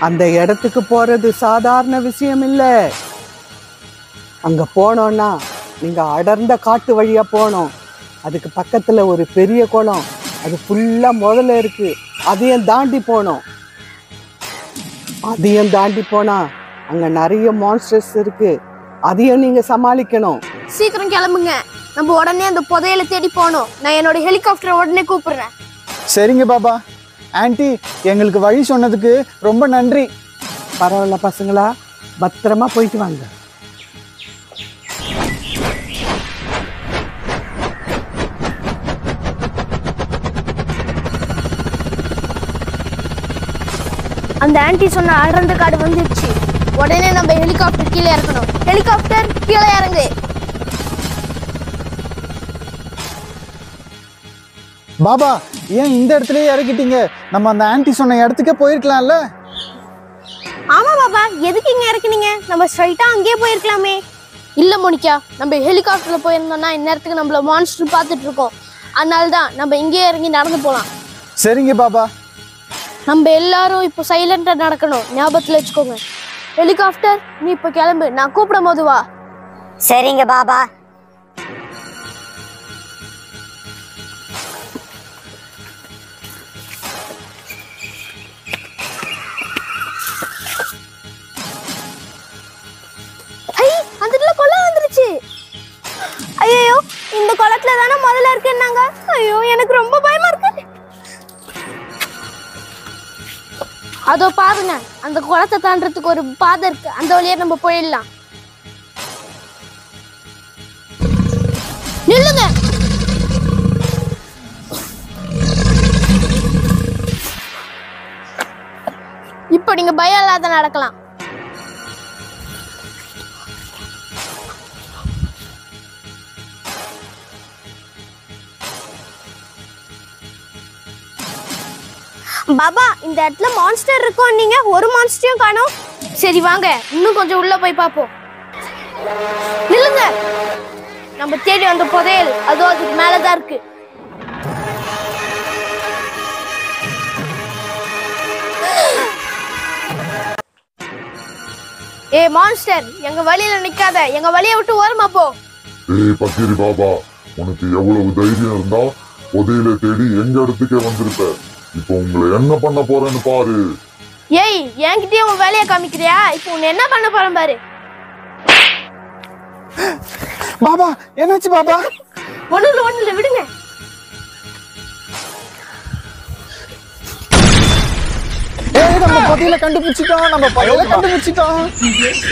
அந்த இடத்துக்கு போறது சாதாரண விஷயம் இல்ல அங்க போனோம்னா நீங்க அடர்ந்த காட்டு வழியா போகணும் அதுக்கு பக்கத்துல ஒரு பெரிய குளம் அது ஃபுல்லா முதல்ல இருக்கு அதையும் தாண்டி போகணும் அதையும் தாண்டி போனா அங்க நிறைய மான்ஸ்டர்ஸ் இருக்கு அதையும் நீங்க சமாளிக்கணும் சீக்கிரம் கிளம்புங்க நம்ம உடனே அந்த புதையலை தேடி போகணும் நான் என்னோட ஹெலிகாப்டரை உடனே கூப்பிடுறேன் சரிங்க பாபா ஆன்ட்டி எங்களுக்கு வழி சொன்னதுக்கு ரொம்ப நன்றி பரவாயில்ல பசங்களா பத்திரமா போயிட்டு வாங்க அந்த ஆன்ட்டி சொன்ன அடர்ந்த காடு வந்துருச்சு உடனே நம்ம ஹெலிகாப்டர் கீழே இறக்கணும் ஹெலிகாப்டர் கீழே இறங்கு பாபா ஏன் இந்த இடத்துலயே இறக்கிட்டீங்க நம்ம அந்த ஆன்ட்டி சொன்ன இடத்துக்கே போயிருக்கலாம்ல ஆமா பாபா எதுக்கு இங்க இறக்குனீங்க நம்ம ஸ்ட்ரைட்டா அங்கேயே போயிருக்கலாமே இல்ல மோனிகா நம்ம ஹெலிகாப்டர்ல போயிருந்தோம்னா இந்நேரத்துக்கு நம்மள மான்ஸ்டர் பார்த்துட்டு இருக்கோம் அதனால தான் நம்ம இங்கேயே இறங்கி நடந்து போலாம் சரிங்க பாபா நம்ம எல்லாரும் இப்போ சைலண்டா நடக்கணும் ஞாபகத்துல வச்சுக்கோங்க ஹெலிகாப்டர் நீ இப்போ கிளம்பு நான் கூப்பிடும் போது வா சரிங்க பாபா ஐ அந்த இடத்துல கொல்லம் வந்துருச்சு ஐயோ இந்த குளத்துல தானே முதல்ல இருக்குன்னாங்க ஐயோ எனக்கு ரொம்ப பயமா இருக்கு அதோ பாருங்க அந்த குளத்தை தாண்டறதுக்கு ஒரு பாதை இருக்கு அந்த வழியா நம்ம போயிடலாம் நில்லுங்க இப்போ நீங்க பயம் இல்லாத நடக்கலாம் பாபா இந்த இடத்துல மான்ஸ்டர் இருக்கும் நீங்க ஒரு மான்ஸ்டரையும் காணோம் சரி வாங்க இன்னும் கொஞ்சம் உள்ள போய் பார்ப்போம் நில்லுங்க நம்ம தேடி வந்த புதையல் அதோ அதுக்கு மேலதான் இருக்கு ஏ மான்ஸ்டர் எங்க வழியில நிக்காத எங்க வழியை விட்டு ஓரமா போ ஏய் பக்கிரி பாபா உனக்கு எவ்வளவு தைரியம் இருந்தா புதையில தேடி எங்க இடத்துக்கே வந்திருப்ப இப்போ உங்களை என்ன பண்ண போறேன்னு பாரு ஏய் என்கிட்டயே உன் வேலையை காமிக்கிறியா இப்போ உன்னை என்ன பண்ண போறேன் பாரு பாபா என்னாச்சு பாபா ஒண்ணுல ஒண்ணுல விடுங்க ஏய் நம்ம புதையில கண்டுபிடிச்சிட்டோம் நம்ம புதையில கண்டுபிடிச்சிட்டோம்